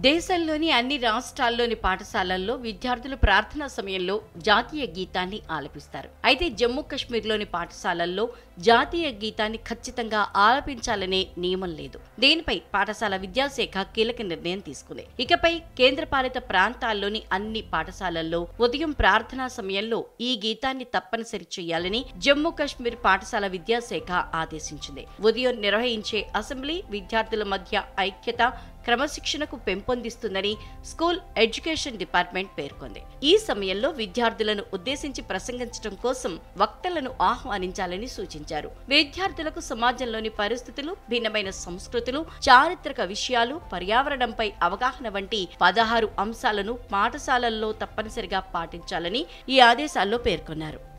దేశంలోని అన్ని రాష్ట్రాల్లోని పాఠశాలల్లో విద్యార్థులు ప్రార్థనా సమయంలో జాతీయ గీతాన్ని ఆలపిస్తారు అయితే జమ్మూ కాశ్మీర్లోని పాఠశాలల్లో జాతీయ గీతాన్ని ఖచ్చితంగా ఆలపించాలనే నియమం లేదు దీనిపై పాఠశాల విద్యాశాఖ కీలక నిర్ణయం తీసుకుంది ఇకపై కేంద్రపాలిత ప్రాంతాల్లోని అన్ని పాఠశాలల్లో ఉదయం ప్రార్థనా సమయంలో ఈ గీతాన్ని తప్పనిసరి చేయాలని జమ్మూ కాశ్మీర్ పాఠశాల విద్యాశాఖ ఆదేశించింది ఉదయం నిర్వహించే అసెంబ్లీ విద్యార్థుల మధ్య ఐక్యత క్రమశిక్షణకు పెంపొందిస్తుందని స్కూల్ ఎడ్యుకేషన్ డిపార్ట్మెంట్ పేర్కొంది ఈ సమయంలో విద్యార్థులను ఉద్దేశించి ప్రసంగించడం కోసం వక్తలను ఆహ్వానించాలని సూచించారు విద్యార్థులకు సమాజంలోని పరిస్థితులు భిన్నమైన సంస్కృతులు చారిత్రక విషయాలు పర్యావరణంపై అవగాహన వంటి పదహారు అంశాలను పాఠశాలల్లో తప్పనిసరిగా పాటించాలని ఈ ఆదేశాల్లో పేర్కొన్నారు